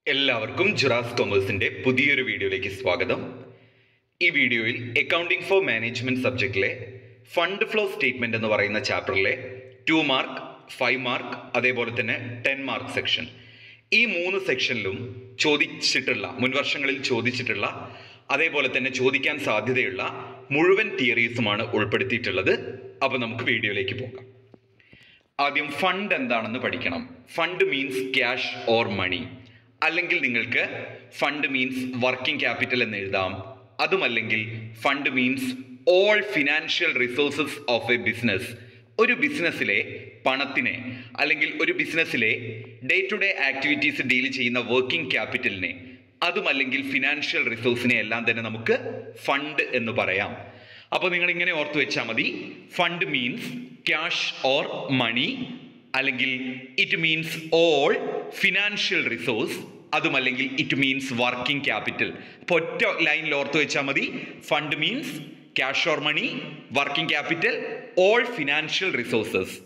എല്ലാവർക്കും ജുറാസ് കൊമേഴ്സിന്റെ പുതിയൊരു വീഡിയോയിലേക്ക് സ്വാഗതം ഈ വീഡിയോയിൽ അക്കൗണ്ടിംഗ് ഫോർ മാനേജ്മെന്റ് സബ്ജക്റ്റിലെ ഫണ്ട് ഫ്ലോ സ്റ്റേറ്റ്മെന്റ് എന്ന് പറയുന്ന ചാപ്റ്ററിലെ ടു മാർക്ക് ഫൈവ് മാർക്ക് അതേപോലെ തന്നെ ടെൻ മാർക്ക് സെക്ഷൻ ഈ മൂന്ന് സെക്ഷനിലും ചോദിച്ചിട്ടുള്ള മുൻവർഷങ്ങളിൽ ചോദിച്ചിട്ടുള്ള അതേപോലെ തന്നെ ചോദിക്കാൻ സാധ്യതയുള്ള മുഴുവൻ തിയറീസുമാണ് ഉൾപ്പെടുത്തിയിട്ടുള്ളത് അപ്പോൾ നമുക്ക് വീഡിയോയിലേക്ക് പോകാം ആദ്യം ഫണ്ട് എന്താണെന്ന് പഠിക്കണം fund means cash or money അല്ലെങ്കിൽ നിങ്ങൾക്ക് ഫണ്ട് മീൻസ് വർക്കിംഗ് ക്യാപിറ്റൽ എന്ന് എഴുതാം അതുമല്ലെങ്കിൽ fund means all financial resources of a business ഒരു ബിസിനസ്സിലെ പണത്തിനെ അല്ലെങ്കിൽ ഒരു ബിസിനസ്സിലെ day to day activities deal ചെയ്യുന്ന വർക്കിംഗ് ക്യാപിറ്റലിനെ അതുമല്ലെങ്കിൽ ഫിനാൻഷ്യൽ റിസോഴ്സിനെ എല്ലാം തന്നെ നമുക്ക് ഫണ്ട് എന്ന് പറയാം അപ്പോൾ നിങ്ങൾ ഇങ്ങനെ ഓർത്ത് വെച്ചാൽ മതി fund means cash or money അല്ലെങ്കിൽ it means all financial resource അതുമല്ലെങ്കിൽ ഇറ്റ് മീൻസ് വർക്കിംഗ് ക്യാപിറ്റൽ അപ്പോൾ ഒറ്റ ലൈനിൽ ഓർത്ത് വെച്ചാൽ മതി fund means cash or money working capital all financial resources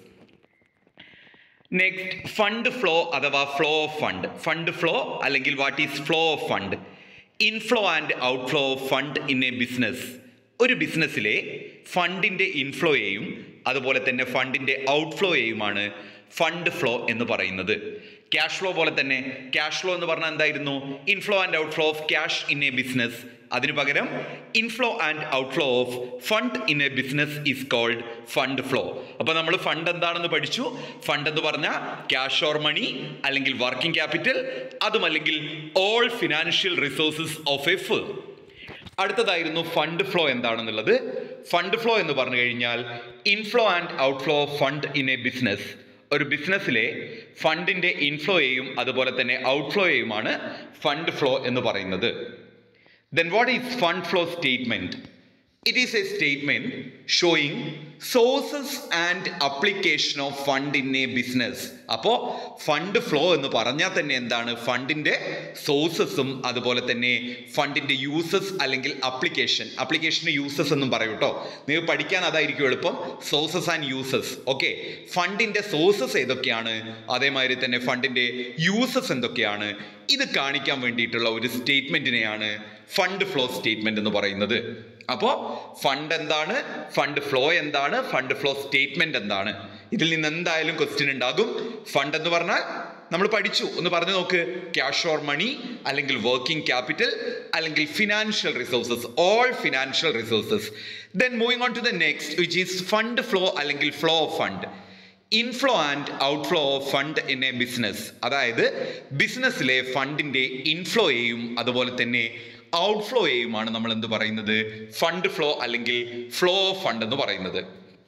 next fund flow അഥവാ flow of fund fund flow അല്ലെങ്കിൽ what is flow of fund inflow and outflow of fund in a business ഒരു ബിസിനസ്സിലെ ഫണ്ടിൻ്റെ ഇൻഫ്ലോയെയും അതുപോലെ തന്നെ ഫണ്ടിൻ്റെ ഔട്ട്ഫ്ലോയെയുമാണ് fund flow എന്ന് പറയുന്നത് cash flow പോലെ തന്നെ ക്യാഷ് ഫ്ലോ എന്ന് പറഞ്ഞാൽ എന്തായിരുന്നു inflow and outflow of cash in a business അതിനു പകരം inflow and outflow of fund in a business is called fund flow അപ്പോൾ നമ്മൾ ഫണ്ട് എന്താണെന്ന് പഠിച്ചു ഫണ്ട് എന്ന് പറഞ്ഞാൽ ക്യാഷ് ഓർ മണി അല്ലെങ്കിൽ വർക്കിംഗ് ക്യാപിറ്റൽ അതുമല്ലെങ്കിൽ all financial resources of a firm അടുത്തതായിരുന്നു ഫണ്ട് ഫ്ലോ എന്താണെന്നുള്ളത് ഫണ്ട് ഫ്ലോ എന്ന് പറഞ്ഞു കഴിഞ്ഞാൽ inflow and outflow of fund in a business ഒരു ബിസിനസ്സിലെ ഫണ്ടിന്റെ ഇൻഫ്ലോയെയും അതുപോലെ തന്നെ ഔട്ട്ഫ്ലോയെയുമാണ് ഫണ്ട് ഫ്ലോ എന്ന് പറയുന്നത് then what is fund flow statement it is a statement showing sources and application of fund in a business അപ്പോൾ ഫണ്ട് ഫ്ലോ എന്ന് പറഞ്ഞാൽ തന്നെ എന്താണ് ഫണ്ടിന്റെ സോഴ്സസും അതുപോലെ തന്നെ ഫണ്ടിന്റെ യൂസസ് അല്ലെങ്കിൽ അപ്ലിക്കേഷൻ അപ്ലിക്കേഷന് യൂസസ് എന്നും പറയൂ കേട്ടോ നിങ്ങൾ പഠിക്കാൻ അതായിരിക്കും എളുപ്പം സോഴ്സസ് ആൻഡ് യൂസസ് ഓക്കെ ഫണ്ടിന്റെ സോഴ്സസ് ഏതൊക്കെയാണ് അതേമാതിരി തന്നെ ഫണ്ടിന്റെ യൂസസ് എന്തൊക്കെയാണ് ഇത് കാണിക്കാൻ വേണ്ടിയിട്ടുള്ള ഒരു സ്റ്റേറ്റ്മെന്റിനെയാണ് ഫണ്ട് ഫ്ലോ സ്റ്റേറ്റ്മെന്റ് എന്ന് പറയുന്നത് അപ്പോൾ ഫണ്ട് എന്താണ് ഫണ്ട് ഫ്ലോ എന്താണ് ഫണ്ട് ഫ്ലോ സ്റ്റേറ്റ്മെന്റ് എന്താണ് ഇതിൽ നിന്ന് എന്തായാലും ക്വസ്റ്റ്യൻ ഉണ്ടാകും ഫണ്ട് എന്ന് പറഞ്ഞാൽ നമ്മൾ പഠിച്ചു ഒന്ന് പറഞ്ഞു നോക്ക് ക്യാഷ് ഓർ മണി അല്ലെങ്കിൽ വർക്കിംഗ് ക്യാപിറ്റൽ അല്ലെങ്കിൽ financial resources all financial resources then moving on to the next which is fund flow അല്ലെങ്കിൽ flow of fund inflow and outflow of fund in a business അതായത് ബിസിനസ്സിലെ ഫണ്ടിന്റെ ഇൻഫ്ലോയെയും അതുപോലെ തന്നെ ഔട്ട്ഫ്ലോയെയുമാണ് നമ്മൾ എന്ത് പറയുന്നത് ഫണ്ട് ഫ്ലോ അല്ലെങ്കിൽ ഫ്ലോ ഓഫ് ഫണ്ട് എന്ന് പറയുന്നത്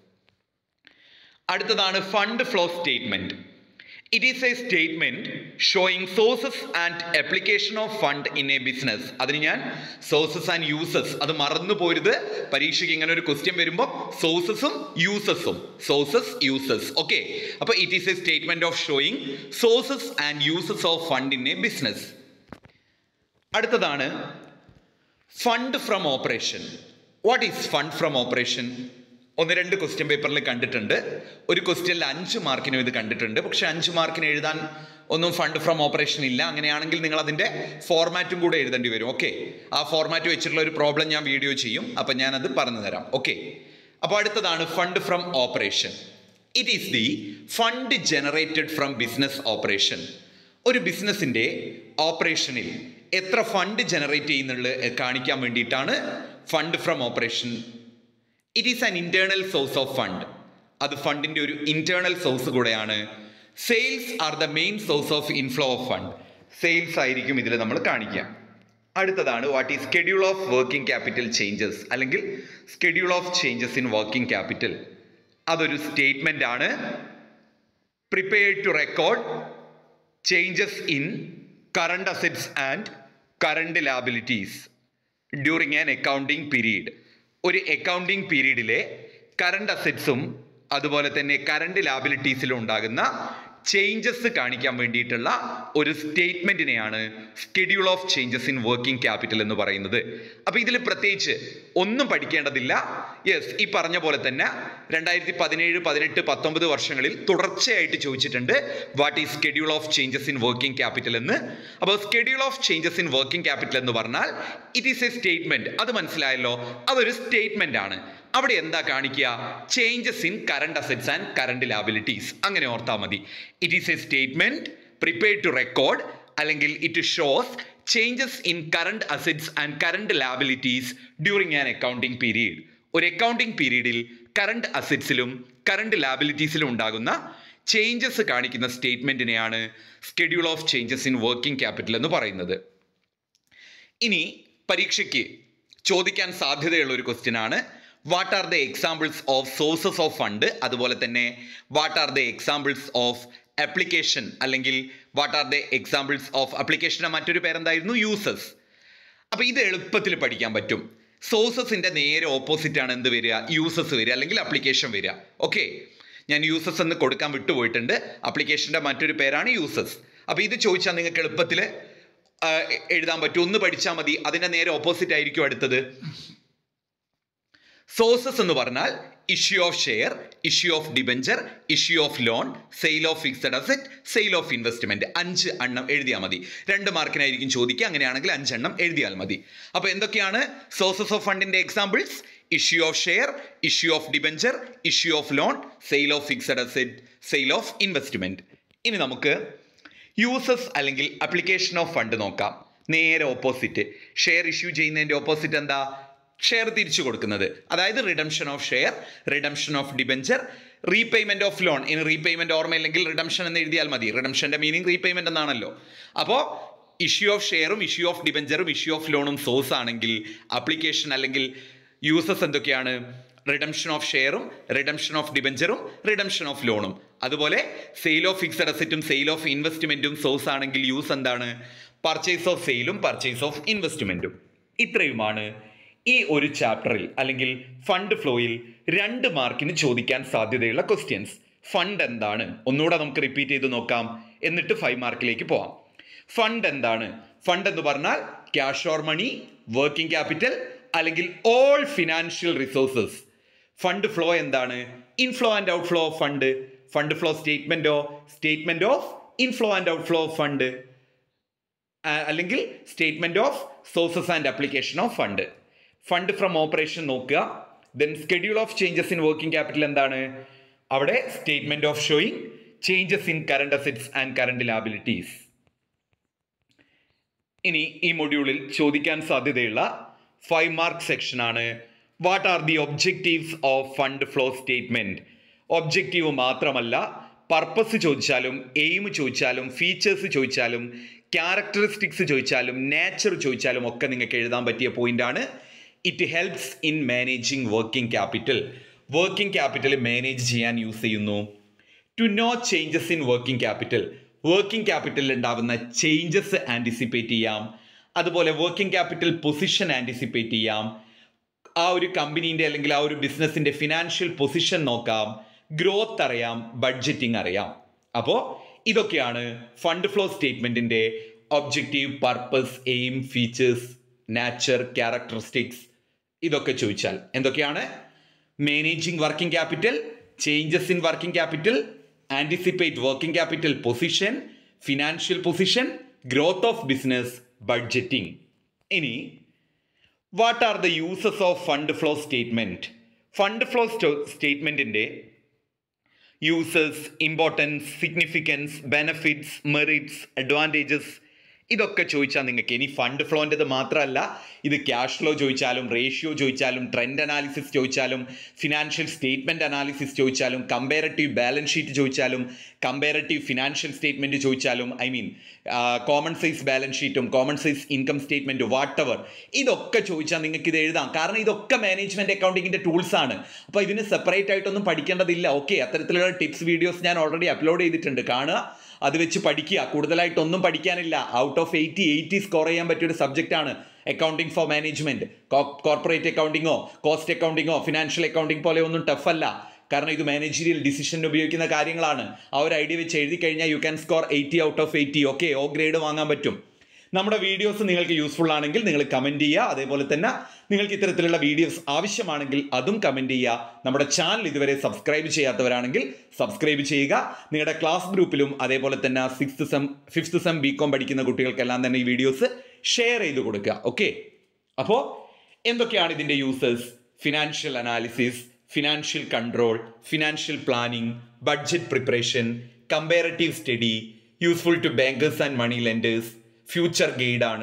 അടുത്തതാണ് fund flow statement it is a statement showing sources and application of fund in a business അതിന് ഞാൻ സോഴ്സസ് ആൻഡ് യൂസസ് അത് മറന്നു പോരുത് പരീക്ഷയ്ക്ക് ഇങ്ങനെ ഒരു ക്വസ്റ്റ്യൻ വരുമ്പോൾ സോഴ്സസും യൂസസും സോഴ്സസ് യൂസസ് ഓക്കെ അപ്പോൾ it is a statement of showing sources and uses of fund in a business അടുത്തതാണ് fund from operation what is fund from operation ഒന്ന് രണ്ട് ക്വസ്റ്റ്യൻ പേപ്പറിൽ കണ്ടിട്ടുണ്ട് ഒരു ക്വസ്റ്റ്യനിൽ അഞ്ച് മാർക്കിനും ഇത് കണ്ടിട്ടുണ്ട് പക്ഷെ അഞ്ച് മാർക്കിന് എഴുതാൻ ഒന്നും ഫണ്ട് ഫ്രം ഓപ്പറേഷൻ ഇല്ല അങ്ങനെയാണെങ്കിൽ നിങ്ങൾ അതിൻ്റെ ഫോർമാറ്റും കൂടെ എഴുതേണ്ടി വരും ഓക്കെ ആ ഫോർമാറ്റ് വെച്ചിട്ടുള്ള ഒരു പ്രോബ്ലം ഞാൻ വീഡിയോ ചെയ്യും അപ്പം ഞാനത് പറഞ്ഞു തരാം ഓക്കെ അപ്പോൾ അടുത്തതാണ് fund from operation it is the fund generated from business operation ഒരു ബിസിനസ്സിൻ്റെ ഓപ്പറേഷനിൽ എത്ര ഫണ്ട് ജനറേറ്റ് ചെയ്യുന്നുള്ളത് കാണിക്കാൻ വേണ്ടിയിട്ടാണ് fund from operation it is an internal source of fund അത് ഫണ്ടിന്റെ ഒരു ഇന്റേണൽ സോഴ്സ് കൂടെയാണ് sales are the main source of inflow of fund sales ആയിരിക്കും ഇതിൽ നമ്മൾ കാണിക്കുക അടുത്തതാണ് what is schedule of working capital changes അല്ലെങ്കിൽ schedule of changes in working capital അതൊരു സ്റ്റേറ്റ്മെന്റ് ആണ് prepared to record changes in current assets and current liabilities during an accounting period ഒരു accounting പീരീഡിലെ കറണ്ട് അസറ്റ്സും അതുപോലെ തന്നെ കറണ്ട് ലാബിലിറ്റീസിലും ഉണ്ടാകുന്ന ചേഞ്ചസ് കാണിക്കാൻ വേണ്ടിയിട്ടുള്ള ഒരു സ്റ്റേറ്റ്മെന്റിനെയാണ് schedule of changes in working capital എന്ന് പറയുന്നത് അപ്പൊ ഇതിൽ പ്രത്യേകിച്ച് ഒന്നും പഠിക്കേണ്ടതില്ല യെസ് ഈ പറഞ്ഞ പോലെ തന്നെ രണ്ടായിരത്തി പതിനേഴ് പതിനെട്ട് പത്തൊമ്പത് വർഷങ്ങളിൽ തുടർച്ചയായിട്ട് ചോദിച്ചിട്ടുണ്ട് what is schedule of changes in working capital എന്ന് അപ്പോൾ schedule of changes in working capital എന്ന് പറഞ്ഞാൽ ഇറ്റ് ഈസ് എ സ്റ്റേറ്റ്മെന്റ് അത് മനസ്സിലായല്ലോ അതൊരു സ്റ്റേറ്റ്മെന്റ് ആണ് അവിടെ എന്താ കാണിക്കുക changes in current assets and current liabilities അങ്ങനെ ഓർത്താൽ മതി it is a statement prepared to record അല്ലെങ്കിൽ it shows changes in current assets and current liabilities during an accounting period ഒരു അക്കൗണ്ടിങ് പീരീഡിൽ കറണ്ട് അസറ്റ്സിലും കറണ്ട് ലാബിലിറ്റീസിലും ഉണ്ടാകുന്ന ചേഞ്ചസ് കാണിക്കുന്ന സ്റ്റേറ്റ്മെന്റിനെയാണ് schedule of changes in working capital എന്ന് പറയുന്നത് ഇനി പരീക്ഷയ്ക്ക് ചോദിക്കാൻ സാധ്യതയുള്ള ഒരു ക്വസ്റ്റ്യൻ ആണ് what are the examples of sources of fund അതുപോലെ തന്നെ what are the examples of application അല്ലെങ്കിൽ what are the examples of ആപ്ലിക്കേഷൻ്റെ മറ്റൊരു പേരെന്തായിരുന്നു യൂസസ് അപ്പോൾ ഇത് എളുപ്പത്തിൽ പഠിക്കാൻ പറ്റും സോഴ്സസിൻ്റെ നേരെ ഓപ്പോസിറ്റ് ആണ് എന്ത് വരിക യൂസസ് വരിക അല്ലെങ്കിൽ അപ്ലിക്കേഷൻ വരിക ഓക്കെ ഞാൻ യൂസസ് എന്ന് കൊടുക്കാൻ വിട്ടുപോയിട്ടുണ്ട് അപ്ലിക്കേഷൻ്റെ മറ്റൊരു പേരാണ് യൂസസ് അപ്പോൾ ഇത് ചോദിച്ചാൽ നിങ്ങൾക്ക് എളുപ്പത്തിൽ എഴുതാൻ പറ്റും ഒന്ന് പഠിച്ചാൽ മതി അതിൻ്റെ നേരെ ഓപ്പോസിറ്റ് ആയിരിക്കും അടുത്തത് സോഴ്സസ് എന്ന് പറഞ്ഞാൽ issue of share issue of debenture issue of loan sale of fixed asset sale of investment അഞ്ച് എണ്ണം എഴുതിയാൽ മതി രണ്ട് മാർക്കിനായിരിക്കും ചോദിക്കുക അങ്ങനെയാണെങ്കിൽ അഞ്ചെണ്ണം എഴുതിയാൽ മതി അപ്പോൾ എന്തൊക്കെയാണ് സോഴ്സസ് ഓഫ് ഫണ്ടിന്റെ examples issue of share issue of debenture issue of loan sale of fixed asset sale of investment ഇനി നമുക്ക് യൂസസ് അല്ലെങ്കിൽ അപ്ലിക്കേഷൻ ഓഫ് ഫണ്ട് നോക്കാം നേരെ ഓപ്പോസിറ്റ് ഷെയർ ഇഷ്യൂ ചെയ്യുന്നതിന്റെ ഓപ്പോസിറ്റ് എന്താ ഷെയർ തിരിച്ചു കൊടുക്കുന്നത് അതായത് redemption of share redemption of debenture repayment of loan ഇനി റീപേയ്മെന്റ് ഓർമ്മയില്ലെങ്കിൽ റിഡംഷൻ എന്ന് എഴുതിയാൽ മതി റിഡംഷന്റെ മീനിങ് റീപേയ്മെന്റ് എന്നാണല്ലോ അപ്പോൾ ഇഷ്യൂ ഓഫ് ഷെയറും ഇഷ്യൂ ഓഫ് ഡിബഞ്ചറും ഇഷ്യൂ ഓഫ് ലോണും സോഴ്സ് ആണെങ്കിൽ അപ്ലിക്കേഷൻ അല്ലെങ്കിൽ യൂസസ് എന്തൊക്കെയാണ് റിഡംഷൻ ഓഫ് ഷെയറും റിഡംഷൻ ഓഫ് ഡിബഞ്ചറും റിഡംഷൻ ഓഫ് ലോണും അതുപോലെ സെയിൽ ഓഫ് ഫിക്സഡ് അസറ്റും സെയിൽ ഓഫ് ഇൻവെസ്റ്റ്മെന്റും സോഴ്സ് ആണെങ്കിൽ യൂസ് എന്താണ് പർച്ചേസ് ഓഫ് സെയിലും പർച്ചേസ് ഓഫ് ഇൻവെസ്റ്റ്മെന്റും ഇത്രയുമാണ് ഈ ഒരു ചാപ്റ്ററിൽ അല്ലെങ്കിൽ ഫണ്ട് ഫ്ലോയിൽ രണ്ട് മാർക്കിന് ചോദിക്കാൻ സാധ്യതയുള്ള ക്വസ്റ്റ്യൻസ് ഫണ്ട് എന്താണ് ഒന്നുകൂടെ നമുക്ക് റിപ്പീറ്റ് ചെയ്ത് നോക്കാം എന്നിട്ട് ഫൈവ് മാർക്കിലേക്ക് പോവാം ഫണ്ട് എന്താണ് ഫണ്ട് എന്ന് പറഞ്ഞാൽ cash or money working capital അല്ലെങ്കിൽ all financial resources fund flow എന്താണ് inflow and outflow of fund fund flow സ്റ്റേറ്റ്മെന്റോ statement of inflow and outflow of fund അല്ലെങ്കിൽ statement of sources and application of fund fund from operation നോക്കുക then schedule of changes in working capital എന്താണ് അവിടെ statement of showing changes in current assets and current liabilities ഇനി ഈ മൊഡ്യൂളിൽ ചോദിക്കാൻ സാധ്യതയുള്ള five mark section ആണ് what are the objectives of fund flow statement objective മാത്രമല്ല പർപ്പസ് ചോദിച്ചാലും എയിം ചോദിച്ചാലും ഫീച്ചേഴ്സ് ചോദിച്ചാലും ക്യാരക്ടറിസ്റ്റിക്സ് ചോദിച്ചാലും നേച്ചർ ചോദിച്ചാലും ഒക്കെ നിങ്ങൾക്ക് എഴുതാൻ പറ്റിയ പോയിന്റ് ആണ് it helps in managing working capital working capital manage ചെയ്യാൻ യൂസ് ചെയ്യുന്നു to know changes in working capital working ക്യാപിറ്റലിൽ ഉണ്ടാവുന്ന ചേഞ്ചസ് ആൻറ്റിസിപ്പേറ്റ് ചെയ്യാം അതുപോലെ വർക്കിംഗ് ക്യാപിറ്റൽ പൊസിഷൻ ആൻറ്റിസിപ്പേറ്റ് ചെയ്യാം ആ ഒരു കമ്പനീൻ്റെ അല്ലെങ്കിൽ ആ ഒരു ബിസിനസ്സിൻ്റെ ഫിനാൻഷ്യൽ പൊസിഷൻ നോക്കാം ഗ്രോത്ത് അറിയാം ബഡ്ജറ്റിംഗ് അറിയാം അപ്പോൾ ഇതൊക്കെയാണ് ഫണ്ട് ഫ്ലോ സ്റ്റേറ്റ്മെൻറ്റിൻ്റെ objective purpose aim features nature characteristics ഇതൊക്കെ ചോദിച്ചാൽ എന്തൊക്കെയാണ് managing working capital changes in working capital anticipate working capital position financial position growth of business budgeting ഇനി what are the uses of fund flow statement fund flow സ്റ്റേറ്റ്മെന്റിന്റെ uses importance significance benefits merits advantages ഇതൊക്കെ ചോദിച്ചാൽ നിങ്ങൾക്ക് ഇനി fund ഫ്ലോൻ്റെത് മാത്രമല്ല ഇത് cash flow ചോദിച്ചാലും റേഷ്യോ ചോദിച്ചാലും ട്രെൻഡ് അനാലിസിസ് ചോദിച്ചാലും ഫിനാൻഷ്യൽ സ്റ്റേറ്റ്മെൻറ്റ് അനാലിസിസ് ചോദിച്ചാലും കമ്പാരറ്റീവ് ബാലൻസ് ഷീറ്റ് ചോദിച്ചാലും കമ്പാരറ്റീവ് ഫിനാൻഷ്യൽ സ്റ്റേറ്റ്മെൻറ്റ് ചോദിച്ചാലും I mean common size balance ഷീറ്റും common size income statement whatever ഇതൊക്കെ ചോദിച്ചാൽ നിങ്ങൾക്ക് ഇത് എഴുതാം കാരണം ഇതൊക്കെ മാനേജ്മെൻറ്റ് അക്കൗണ്ടിങ്ങിൻ്റെ ടൂൾസ് ആണ് അപ്പോൾ ഇതിന് സെപ്പറേറ്റ് ആയിട്ടൊന്നും പഠിക്കേണ്ടതില്ല ഓക്കെ അത്തരത്തിലുള്ള ടിപ്സ് വീഡിയോസ് ഞാൻ ഓൾറെഡി അപ്ലോഡ് ചെയ്തിട്ടുണ്ട് കാണുക അത് വെച്ച് പഠിക്കുക കൂടുതലായിട്ടൊന്നും പഠിക്കാനില്ല out of eighty eighty score ചെയ്യാൻ പറ്റിയ ഒരു സബ്ജക്റ്റ് ആണ് അക്കൗണ്ടിങ് ഫോർ മാനേജ്മെന്റ് കോർപ്പറേറ്റ് അക്കൗണ്ടിങ്ങോ കോസ്റ്റ് അക്കൗണ്ടിങ്ങോ ഫിനാൻഷ്യൽ അക്കൗണ്ടിങ് പോലെ ഒന്നും ടഫ് അല്ല കാരണം ഇത് മാനേജീരിയൽ ഡിസിഷന് ഉപയോഗിക്കുന്ന കാര്യങ്ങളാണ് ആ ഒരു ഐഡിയ വെച്ച് എഴുതി കഴിഞ്ഞാൽ you can score eighty out of eighty okay O grade വാങ്ങാൻ പറ്റും നമ്മുടെ വീഡിയോസ് നിങ്ങൾക്ക് യൂസ്ഫുൾ ആണെങ്കിൽ നിങ്ങൾ കമൻറ്റ് ചെയ്യുക അതേപോലെ തന്നെ നിങ്ങൾക്ക് ഇത്തരത്തിലുള്ള വീഡിയോസ് ആവശ്യമാണെങ്കിൽ അതും കമൻറ്റ് ചെയ്യുക നമ്മുടെ ചാനൽ ഇതുവരെ സബ്സ്ക്രൈബ് ചെയ്യാത്തവരാണെങ്കിൽ സബ്സ്ക്രൈബ് ചെയ്യുക നിങ്ങളുടെ ക്ലാസ് ഗ്രൂപ്പിലും അതേപോലെ തന്നെ sixth sem fifth sem B com പഠിക്കുന്ന കുട്ടികൾക്കെല്ലാം തന്നെ ഈ വീഡിയോസ് ഷെയർ ചെയ്ത് കൊടുക്കുക ഓക്കെ അപ്പോൾ എന്തൊക്കെയാണ് ഇതിൻ്റെ users financial analysis financial control financial planning budget preparation comparative study useful to bankers and money lenders future ഗൈഡാണ്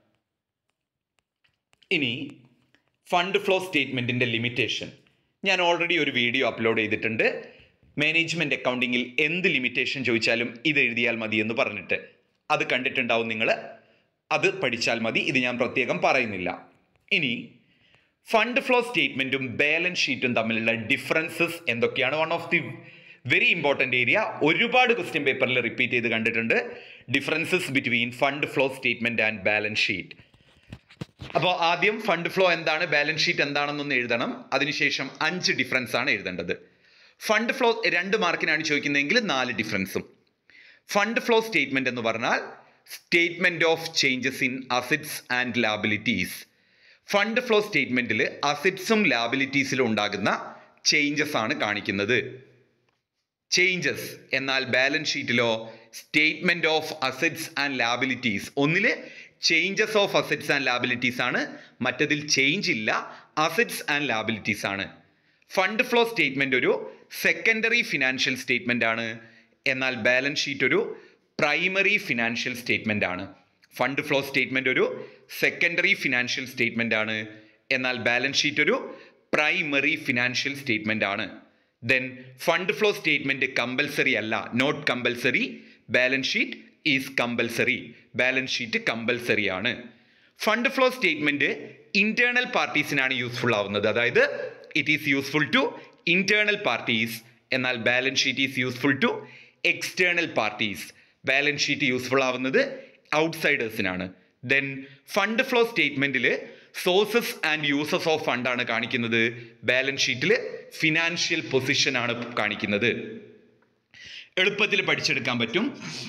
ഇനി ഫണ്ട് ഫ്ലോ സ്റ്റേറ്റ്മെൻറ്റിൻ്റെ ലിമിറ്റേഷൻ ഞാൻ ഓൾറെഡി ഒരു വീഡിയോ അപ്ലോഡ് ചെയ്തിട്ടുണ്ട് മാനേജ്മെൻറ്റ് അക്കൗണ്ടിങ്ങിൽ എന്ത് ലിമിറ്റേഷൻ ചോദിച്ചാലും ഇത് എഴുതിയാൽ മതി എന്ന് പറഞ്ഞിട്ട് അത് കണ്ടിട്ടുണ്ടാവും നിങ്ങൾ അത് പഠിച്ചാൽ മതി ഇത് ഞാൻ പ്രത്യേകം പറയുന്നില്ല ഇനി ഫണ്ട് ഫ്ലോ സ്റ്റേറ്റ്മെൻറ്റും ബാലൻസ് ഷീറ്റും തമ്മിലുള്ള ഡിഫറൻസസ് എന്തൊക്കെയാണ് one of the very important area ഒരുപാട് ക്വസ്റ്റ്യൻ പേപ്പറിൽ റിപ്പീറ്റ് ചെയ്ത് കണ്ടിട്ടുണ്ട് differences between fund flow statement and balance sheet അപ്പോൾ ആദ്യം ഫണ്ട് ഫ്ലോ എന്താണ് ബാലൻസ് ഷീറ്റ് എന്താണെന്നൊന്ന് എഴുതണം അതിനുശേഷം അഞ്ച് ഡിഫറൻസ് ആണ് എഴുതേണ്ടത് ഫണ്ട് ഫ്ലോ രണ്ട് മാർക്കിനാണ് ചോദിക്കുന്നതെങ്കിൽ നാല് ഡിഫറൻസും ഫണ്ട് ഫ്ലോ സ്റ്റേറ്റ്മെന്റ് എന്ന് പറഞ്ഞാൽ statement of changes in assets and liabilities fund flow സ്റ്റേറ്റ്മെന്റിൽ അസറ്റ്സും ലാബിലിറ്റീസിലും ഉണ്ടാകുന്ന ചേഞ്ചസ് ആണ് കാണിക്കുന്നത് ചേഞ്ചസ് എന്നാൽ ബാലൻസ് ഷീറ്റിലോ statement of assets and liabilities ഒന്നില് changes of assets and liabilities ആണ് മറ്റതിൽ ചേഞ്ച് ഇല്ല അസറ്റ്സ് ആൻഡ് ലാബിലിറ്റീസ് ആണ് ഫണ്ട് ഫ്ലോ സ്റ്റേറ്റ്മെന്റ് ഒരു സെക്കൻഡറി ഫിനാൻഷ്യൽ സ്റ്റേറ്റ്മെന്റ് ആണ് എന്നാൽ ബാലൻസ് ഷീറ്റ് ഒരു പ്രൈമറി ഫിനാൻഷ്യൽ സ്റ്റേറ്റ്മെന്റ് ആണ് ഫണ്ട് ഫ്ലോ സ്റ്റേറ്റ്മെന്റ് ഒരു സെക്കൻഡറി ഫിനാൻഷ്യൽ സ്റ്റേറ്റ്മെന്റ് ആണ് എന്നാൽ ബാലൻസ് ഷീറ്റ് ഒരു പ്രൈമറി ഫിനാൻഷ്യൽ സ്റ്റേറ്റ്മെന്റ് ആണ് then fund flow statement compulsory അല്ല not compulsory balance sheet is compulsory balance sheet compulsory ആണ് ഫണ്ട് ഫ്ലോ സ്റ്റേറ്റ്മെന്റ് ഇന്റേണൽ പാർട്ടീസിനാണ് useful ആവുന്നത് അതായത് it is useful to internal parties എന്നാൽ balance sheet is useful to external parties balance sheet useful ആവുന്നത് ഔട്ട്സൈഡേഴ്സിനാണ് then fund flow സ്റ്റേറ്റ്മെന്റിൽ sources and uses of fund ആണ് കാണിക്കുന്നത് ബാലൻസ് ഷീറ്റിൽ ഫിനാൻഷ്യൽ പൊസിഷൻ ആണ് കാണിക്കുന്നത് എളുപ്പത്തിൽ പഠിച്ചെടുക്കാൻ പറ്റും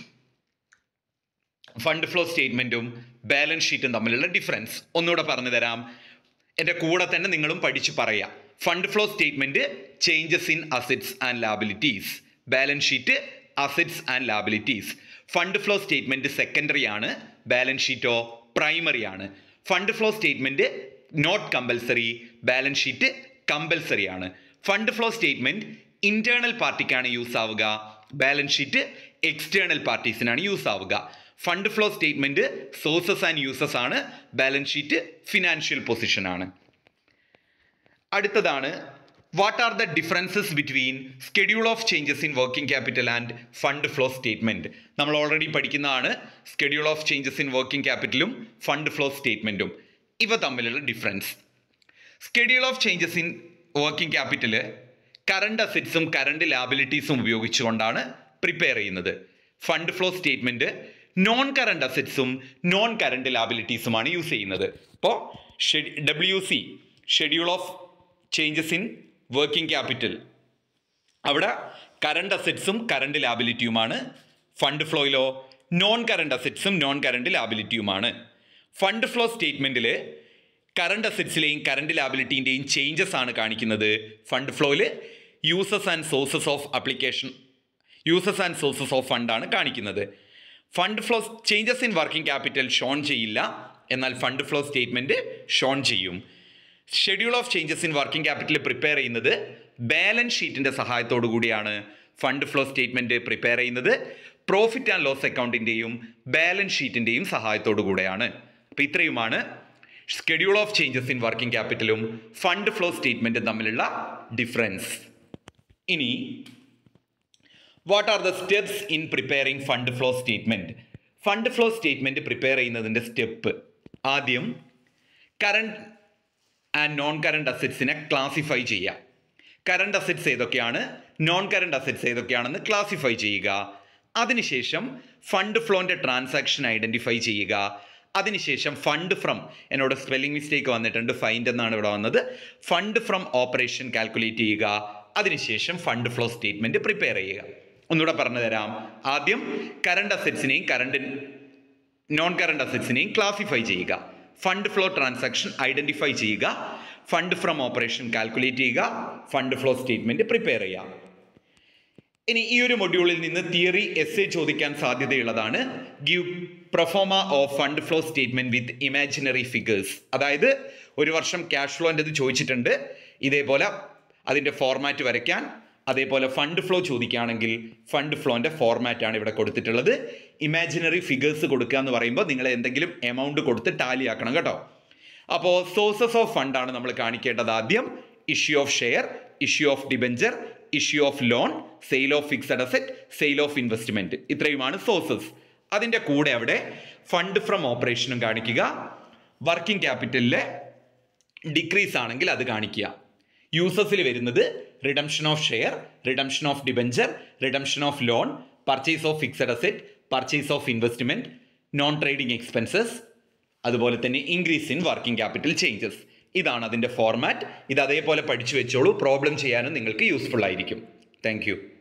ഫണ്ട് ഫ്ലോ സ്റ്റേറ്റ്മെന്റും ബാലൻസ് ഷീറ്റും തമ്മിലുള്ള ഡിഫറൻസ് ഒന്നുകൂടെ പറഞ്ഞു തരാം എൻ്റെ കൂടെ തന്നെ നിങ്ങളും പഠിച്ച് പറയാം fund flow statement changes in assets and liabilities balance sheet assets and liabilities fund flow statement secondary ആണ് ബാലൻസ് ഷീറ്റോ പ്രൈമറി ആണ് fund flow statement not compulsory balance sheet compulsory ആണ് ഫണ്ട് ഫ്ലോ സ്റ്റേറ്റ്മെന്റ് ഇന്റേണൽ പാർട്ടിക്കാണ് use ആവുക balance sheet external പാർട്ടീസിനാണ് use ആവുക fund flow statement sources and uses ആണ് balance sheet financial position ആണ് അടുത്തതാണ് what are the differences between schedule of changes in working capital and fund flow statement നമ്മൾ already പഠിക്കുന്നതാണ് schedule of changes in working ക്യാപിറ്റലും fund flow സ്റ്റേറ്റ്മെന്റും ഇവ തമ്മിലുള്ള difference schedule of changes in working capital current അസറ്റ്സും current ലാബിലിറ്റീസും ഉപയോഗിച്ചുകൊണ്ടാണ് prepare ചെയ്യുന്നത് fund flow statement non current അസറ്റ്സും നോൺ കറണ്ട് ലാബിലിറ്റീസുമാണ് യൂസ് ചെയ്യുന്നത് ഇപ്പോൾ W C schedule of changes in working capital അവിടെ കറണ്ട് അസറ്റ്സും കറണ്ട് ലാബിലിറ്റിയുമാണ് ഫണ്ട് ഫ്ലോയിലോ നോൺ കറണ്ട് അസറ്റ്സും നോൺ കറണ്ട് ലാബിലിറ്റിയുമാണ് ഫണ്ട് ഫ്ലോ സ്റ്റേറ്റ്മെൻറ്റിൽ കറണ്ട് അസറ്റ്സിലെയും കറണ്ട് ലാബിലിറ്റീൻ്റെയും ചേഞ്ചസ് ആണ് കാണിക്കുന്നത് ഫണ്ട് ഫ്ലോയിൽ uses and sources of application uses and sources of ഫണ്ടാണ് കാണിക്കുന്നത് fund flow changes in working capital shown ചെയ്യില്ല എന്നാൽ ഫണ്ട് ഫ്ലോ സ്റ്റേറ്റ്മെൻറ്റ് ഷോൺ ചെയ്യും schedule of changes in working capital prepare ചെയ്യുന്നത് ബാലൻസ് ഷീറ്റിൻ്റെ സഹായത്തോടു കൂടിയാണ് ഫണ്ട് ഫ്ലോ സ്റ്റേറ്റ്മെൻറ്റ് പ്രിപ്പയർ ചെയ്യുന്നത് പ്രോഫിറ്റ് ആൻഡ് ലോസ് അക്കൗണ്ടിൻ്റെയും ബാലൻസ് ഷീറ്റിൻ്റെയും സഹായത്തോടു കൂടെയാണ് അപ്പോൾ ഇത്രയുമാണ് schedule of changes in working ക്യാപിറ്റലും ഫണ്ട് ഫ്ലോ സ്റ്റേറ്റ്മെൻറ്റും തമ്മിലുള്ള ഡിഫറൻസ് ഇനി what are the steps in preparing fund flow statement fund flow statement prepare ചെയ്യുന്നതിൻ്റെ സ്റ്റെപ്പ് ആദ്യം കറണ്ട് ആൻഡ് നോൺ കറണ്ട് അസറ്റ്സിനെ ക്ലാസിഫൈ ചെയ്യുക കറണ്ട് അസറ്റ്സ് ഏതൊക്കെയാണ് നോൺ കറണ്ട് അസറ്റ്സ് ഏതൊക്കെയാണെന്ന് classify ചെയ്യുക അതിനുശേഷം ഫണ്ട് ഫ്ലോൻ്റെ ട്രാൻസാക്ഷൻ ഐഡൻറ്റിഫൈ ചെയ്യുക അതിനുശേഷം ഫണ്ട് ഫ്രം എന്നോട് സ്പെല്ലിംഗ് മിസ്റ്റേക്ക് വന്നിട്ടുണ്ട് ഫൈൻഡ് എന്നാണ് ഇവിടെ വന്നത് ഫണ്ട് ഫ്രം ഓപ്പറേഷൻ കാൽക്കുലേറ്റ് ചെയ്യുക അതിനുശേഷം ഫണ്ട് ഫ്ലോ സ്റ്റേറ്റ്മെന്റ് പ്രിപ്പയർ ചെയ്യുക ഒന്നുകൂടെ പറഞ്ഞു തരാം ആദ്യം കറണ്ട് അസറ്റ്സിനെയും കറണ്ട് നോൺ കറണ്ട് അസറ്റ്സിനെയും ക്ലാസിഫൈ ചെയ്യുക ഫണ്ട് ഫ്ലോ ട്രാൻസാക്ഷൻ ഐഡന്റിഫൈ ചെയ്യുക ഫണ്ട് ഫ്രം ഓപ്പറേഷൻ കാൽക്കുലേറ്റ് ചെയ്യുക ഫണ്ട് ഫ്ലോ സ്റ്റേറ്റ്മെന്റ് പ്രിപ്പയർ ചെയ്യുക ഇനി ഈ ഒരു മൊഡ്യൂളിൽ നിന്ന് തിയറി എസ് എ ചോദിക്കാൻ സാധ്യതയുള്ളതാണ് give proforma of fund flow statement with imaginary figures അതായത് ഒരു വർഷം ക്യാഷ് ഫ്ലോൻ്റെത് ചോദിച്ചിട്ടുണ്ട് ഇതേപോലെ അതിൻ്റെ ഫോർമാറ്റ് വരയ്ക്കാൻ അതേപോലെ ഫണ്ട് ഫ്ലോ ചോദിക്കുകയാണെങ്കിൽ ഫണ്ട് ഫ്ലോൻ്റെ ഫോർമാറ്റാണ് ഇവിടെ കൊടുത്തിട്ടുള്ളത് ഇമാജിനറി ഫിഗേഴ്സ് കൊടുക്കുക എന്ന് പറയുമ്പോൾ നിങ്ങൾ എന്തെങ്കിലും എമൗണ്ട് കൊടുത്ത് ടാലി ആക്കണം കേട്ടോ അപ്പോൾ സോഴ്സസ് ഓഫ് ഫണ്ടാണ് നമ്മൾ കാണിക്കേണ്ടത് ആദ്യം issue of share issue of debenture issue of loan sale of fixed asset sale of investment ഇത്രയുമാണ് സോഴ്സസ് അതിൻ്റെ കൂടെ അവിടെ ഫണ്ട് ഫ്രം ഓപ്പറേഷനും കാണിക്കുക വർക്കിംഗ് ക്യാപിറ്റലിലെ ഡിക്രീസ് ആണെങ്കിൽ അത് കാണിക്കുക യൂസസിൽ വരുന്നത് redemption of share redemption of debenture redemption of loan purchase of fixed asset purchase of investment non trading expenses അതുപോലെ തന്നെ increase in working capital changes ഇതാണ് അതിൻ്റെ ഫോർമാറ്റ് ഇത് അതേപോലെ പഠിച്ചു വെച്ചോളൂ പ്രോബ്ലം ചെയ്യാനും നിങ്ങൾക്ക് യൂസ്ഫുൾ ആയിരിക്കും താങ്ക്